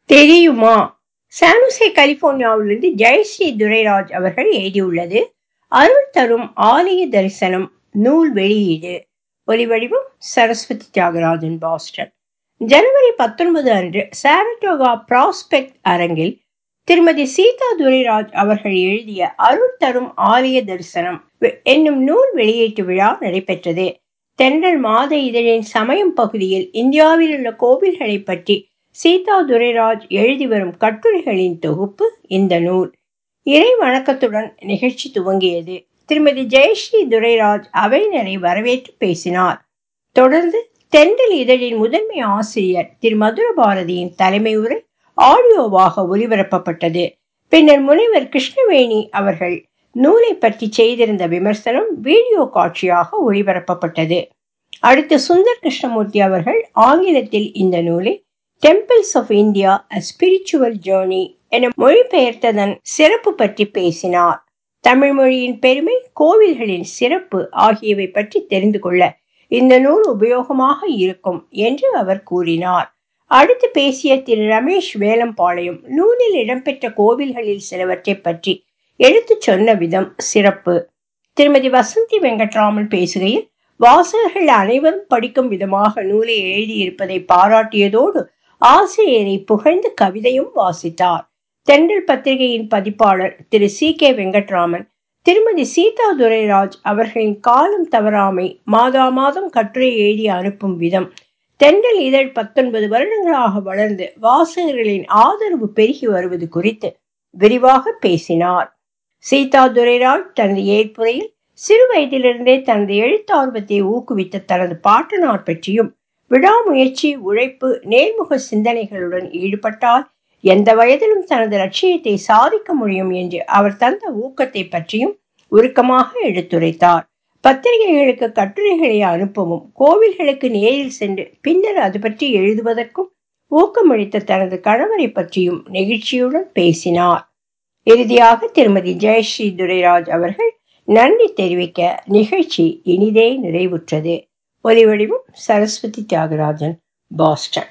தெரியுமா சானுசே கலிபோர்னியாவிலிருந்து ஜெயஸ்ரீ துரைராஜ் அவர்கள் எழுதியுள்ளது அருள் தரும் ஆலய தரிசனம் நூல் வெளியீடு ஒலிவடிவம் சரஸ்வதி தியாகராஜன் பாஸ்டன் ஜனவரி பத்தொன்பது அன்று சாரட்டோகா ப்ராஸ்பெக்ட் அரங்கில் திருமதி சீதா துரைராஜ் அவர்கள் எழுதிய அருள் தரும் ஆலய தரிசனம் என்னும் நூல் வெளியீட்டு விழா நடைபெற்றது தென்றல் மாத இதழின் சமயம் பகுதியில் இந்தியாவில் உள்ள கோவில்களை பற்றி சீதா துரைராஜ் எழுதி வரும் கட்டுரைகளின் தொகுப்பு இந்த நூல் இறை வணக்கத்துடன் நிகழ்ச்சி துவங்கியது திருமதி ஜெயஸ்ரீ துரைராஜ் அவையினரை வரவேற்று பேசினார் தொடர்ந்து தென்றல் இதழின் முதன்மை ஆசிரியர் திரு மதுர பாரதியின் தலைமை உரை ஆடியோவாக ஒலிபரப்பப்பட்டது பின்னர் முனைவர் கிருஷ்ணவேணி அவர்கள் நூலை பற்றி செய்திருந்த விமர்சனம் வீடியோ காட்சியாக ஒளிபரப்பப்பட்டது அடுத்து சுந்தர் கிருஷ்ணமூர்த்தி அவர்கள் ஆங்கிலத்தில் இந்த நூலை temples of India a spiritual journey என மொழிபெயர்த்ததன் சிறப்பு பற்றி பேசினார் தமிழ் மொழியின் பெருமை கோவில்களின் சிறப்பு ஆகியவை பற்றி தெரிந்து கொள்ள இந்த நூல் உபயோகமாக இருக்கும் என்று அவர் கூறினார் அடுத்து பேசிய திரு ரமேஷ் வேலம்பாளையம் நூலில் இடம்பெற்ற கோவில்களில் சிலவற்றை பற்றி எடுத்துச் சொன்ன விதம் சிறப்பு திருமதி வசந்தி வெங்கட்ராமன் பேசுகையில் வாசகர்கள் அனைவரும் படிக்கும் விதமாக நூலை எழுதியிருப்பதை பாராட்டியதோடு ஆசிரியரை புகழ்ந்து கவிதையும் வாசித்தார் தென்றல் பத்திரிகையின் பதிப்பாளர் திரு சி கே வெங்கட்ராமன் திருமதி சீதா துரைராஜ் அவர்களின் காலம் தவறாமை மாதா மாதம் கட்டுரை எழுதி அனுப்பும் விதம் தென்றல் இதழ் பத்தொன்பது வருடங்களாக வளர்ந்து வாசகர்களின் ஆதரவு பெருகி வருவது குறித்து விரிவாக பேசினார் சீதா துரைராஜ் தனது ஏற்புரையில் சிறு வயதிலிருந்தே தனது எழுத்தார்வத்தை ஊக்குவித்த தனது பாட்டனார் பற்றியும் விடாமுயற்சி உழைப்பு நேர்முக சிந்தனைகளுடன் ஈடுபட்டால் எந்த வயதிலும் தனது லட்சியத்தை சாதிக்க முடியும் என்று அவர் தந்த ஊக்கத்தை பற்றியும் உருக்கமாக எடுத்துரைத்தார் பத்திரிகைகளுக்கு கட்டுரைகளை அனுப்பவும் கோவில்களுக்கு நேரில் சென்று பின்னர் அது பற்றி எழுதுவதற்கும் ஊக்கமளித்த தனது கணவரை பற்றியும் நெகிழ்ச்சியுடன் பேசினார் இறுதியாக திருமதி ஜெயஸ்ரீ துரைராஜ் அவர்கள் நன்றி தெரிவிக்க நிகழ்ச்சி இனிதே நிறைவுற்றது ஒலிவடிவும் சரஸ்வதி தியாகராஜன் பாஸ்டன்